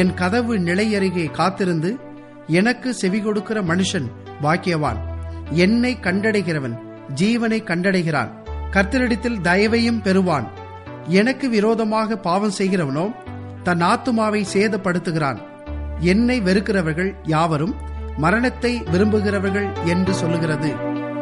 என் கதவு நிலையருகே காத்திருந்து எனக்கு செவி கொடுக்கிற மனுஷன் பாக்கியவான் என்னை கண்டடைகிறவன் ஜீவனை கண்டடைகிறான் கர்த்தரிடத்தில் தயவையும் பெறுவான் எனக்கு விரோதமாக பாவம் செய்கிறவனோ தன் ஆத்துமாவை சேதப்படுத்துகிறான் என்னை வெறுக்கிறவர்கள் யாவரும் மரணத்தை விரும்புகிறவர்கள் என்று சொல்லுகிறது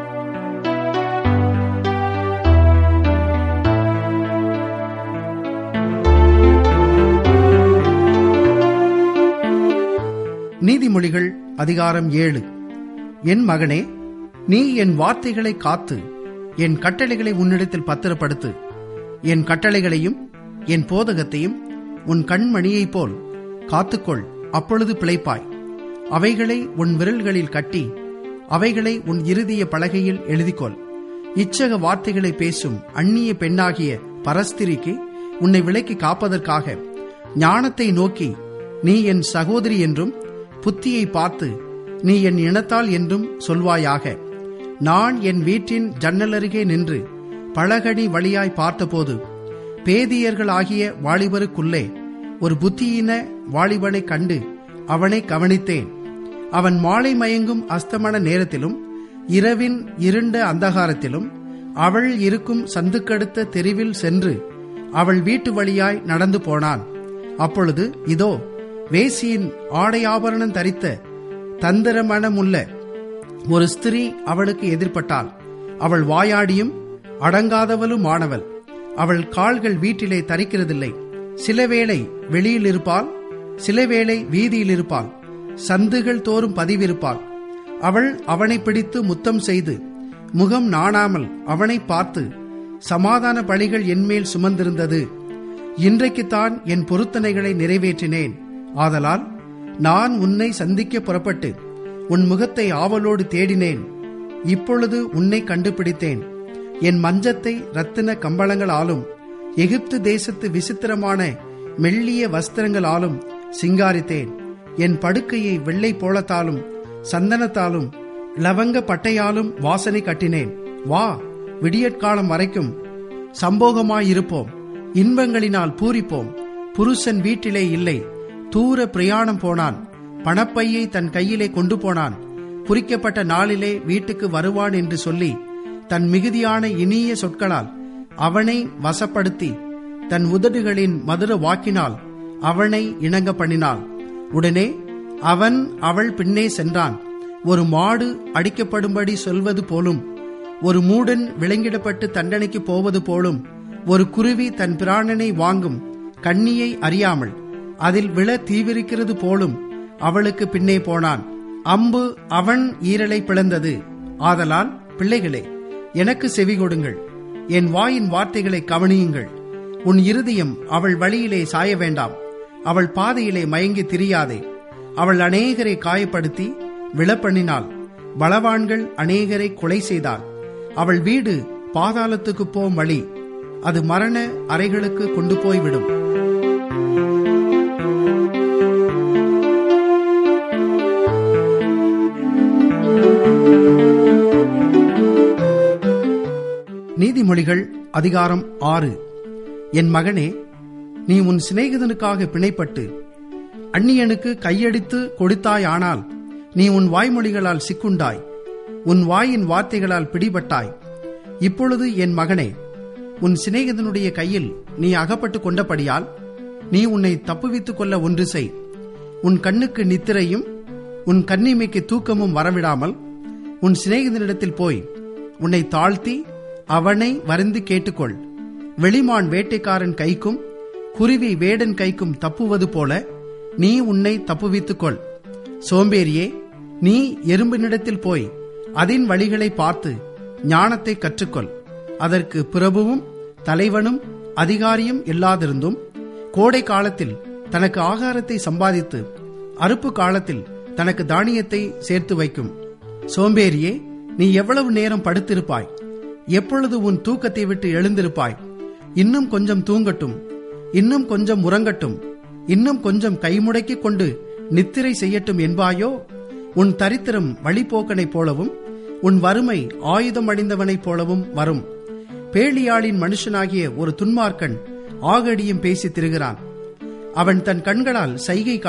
நீதிமொழிகள் அதிகாரம் ஏழு என் மகனே நீ என் வார்த்தைகளை காத்து என் கட்டளைகளை உன்னிடத்தில் பத்திரப்படுத்து என் கட்டளைகளையும் என் போதகத்தையும் உன் கண்மணியைப் போல் காத்துக்கொள் அப்பொழுது பிழைப்பாய் அவைகளை உன் விரல்களில் கட்டி அவைகளை உன் இறுதிய பலகையில் எழுதிக்கொள் இச்சக வார்த்தைகளை பேசும் அந்நிய பெண்ணாகிய பரஸ்திரிக்கு உன்னை விலக்கி காப்பதற்காக ஞானத்தை நோக்கி நீ என் சகோதரி என்றும் புத்தியை பார்த்து நீ என் இனத்தால் என்றும் சொல்வாயாக நான் என் வீட்டின் ஜன்னல் அருகே நின்று பழகடி வழியாய் பார்த்தபோது பேதியர்கள் ஆகிய வாலிபருக்குள்ளே ஒரு புத்தியின வாலிபனை கண்டு அவனை கவனித்தேன் அவன் மாலை மயங்கும் அஸ்தமன நேரத்திலும் இரவின் இருண்ட அந்தகாரத்திலும் அவள் இருக்கும் சந்துக்கடுத்த தெருவில் சென்று அவள் வீட்டு வழியாய் நடந்து போனான் அப்பொழுது இதோ வேசியின் ஆடையாபரணம் தரித்த தந்திரமனமுள்ள ஒரு ஸ்திரீ அவளுக்கு எதிர்பட்டாள் அவள் வாயாடியும் அடங்காதவளும் ஆனவள் அவள் கால்கள் வீட்டிலே தரிக்கிறதில்லை சிலவேளை வெளியில் இருப்பாள் சிலவேளை வீதியில் இருப்பாள் சந்துகள் தோறும் பதிவிருப்பாள் அவள் அவனை பிடித்து முத்தம் செய்து முகம் நாணாமல் அவனை பார்த்து சமாதான பலிகள் என்மேல் சுமந்திருந்தது இன்றைக்குத்தான் என் பொருத்தனைகளை நிறைவேற்றினேன் ஆதலால் நான் உன்னை சந்திக்க புறப்பட்டு உன் முகத்தை ஆவலோடு தேடினேன் இப்பொழுது உன்னை கண்டுபிடித்தேன் என் மஞ்சத்தை ரத்தின கம்பளங்களாலும் எகிப்து தேசத்து விசித்திரமான மெல்லிய வஸ்திரங்களாலும் சிங்காரித்தேன் என் படுக்கையை வெள்ளை போலத்தாலும் சந்தனத்தாலும் லவங்க பட்டையாலும் வாசனை கட்டினேன் வா விடியற்காலம் வரைக்கும் சம்போகமாயிருப்போம் இன்பங்களினால் பூரிப்போம் புருஷன் வீட்டிலே இல்லை தூர பிரயாணம் போனான் பணப்பையை தன் கையிலே கொண்டு போனான் குறிக்கப்பட்ட நாளிலே வீட்டுக்கு வருவான் என்று சொல்லி தன் மிகுதியான இனிய சொற்களால் அவனை வசப்படுத்தி தன் உதடுகளின் மதுர வாக்கினால் அவனை இணங்க பண்ணினாள் உடனே அவன் அவள் பின்னே சென்றான் ஒரு மாடு அடிக்கப்படும்படி சொல்வது போலும் ஒரு மூடன் விலங்கிடப்பட்டு தண்டனைக்கு போவது போலும் ஒரு குருவி தன் பிராணனை வாங்கும் கண்ணியை அறியாமல் அதில் விழ தீவிரிக்கிறது போலும் அவளுக்கு பின்னே போனான் அம்பு அவன் ஈரலை பிளந்தது ஆதலால் பிள்ளைகளே எனக்கு செவி கொடுங்கள் என் வாயின் வார்த்தைகளை கவனியுங்கள் உன் இருதயம் அவள் வழியிலே சாய வேண்டாம் அவள் பாதையிலே மயங்கி திரியாதே அவள் அநேகரை காயப்படுத்தி விழப்பண்ணினாள் பலவான்கள் அநேகரை கொலை செய்தாள் அவள் வீடு பாதாளத்துக்கு போம் வழி அது மரண அறைகளுக்கு கொண்டு போய்விடும் நீதிமொழிகள் அதிகாரம் ஆறு என் மகனே நீ உன் சிநேகிதனுக்காக பிணைப்பட்டு அந்நியனுக்கு கையடித்து கொடுத்தாயானால் நீ உன் வாய்மொழிகளால் சிக்குண்டாய் உன் வாயின் வார்த்தைகளால் பிடிபட்டாய் இப்பொழுது என் மகனே உன் சிநேகிதனுடைய கையில் நீ அகப்பட்டு கொண்டபடியால் நீ உன்னை தப்புவித்துக் கொள்ள ஒன்று செய் உன் கண்ணுக்கு நித்திரையும் உன் கண்ணிமைக்கு தூக்கமும் வரவிடாமல் உன் சிநேகிதனிடத்தில் போய் உன்னை தாழ்த்தி அவனை வருந்து கேட்டுக்கொள் வெளிமான் வேட்டைக்காரன் கைக்கும் குருவி வேடன் கைக்கும் தப்புவது போல நீ உன்னை தப்புவித்துக்கொள் சோம்பேறியே நீ எறும்பினிடத்தில் போய் அதன் வழிகளை பார்த்து ஞானத்தை கற்றுக்கொள் அதற்கு பிரபுவும் தலைவனும் அதிகாரியும் இல்லாதிருந்தும் கோடை காலத்தில் தனக்கு ஆகாரத்தை சம்பாதித்து அறுப்பு காலத்தில் தனக்கு தானியத்தை சேர்த்து வைக்கும் சோம்பேறியே நீ எவ்வளவு நேரம் படுத்திருப்பாய் எப்பொழுது உன் தூக்கத்தை விட்டு எழுந்திருப்பாய் இன்னும் கொஞ்சம் தூங்கட்டும் இன்னும் கொஞ்சம் உறங்கட்டும் இன்னும் கொஞ்சம் கைமுடக்கி கொண்டு நித்திரை செய்யட்டும் என்பாயோ உன் தரித்திரம் வழிபோக்கனைப் போலவும் உன் வறுமை ஆயுதம் அணிந்தவனைப் போலவும் வரும் பேளியாளின் மனுஷனாகிய ஒரு துன்மார்க்கன் ஆகடியும் பேசித் திரிகிறான் அவன் தன் கண்களால் சைகை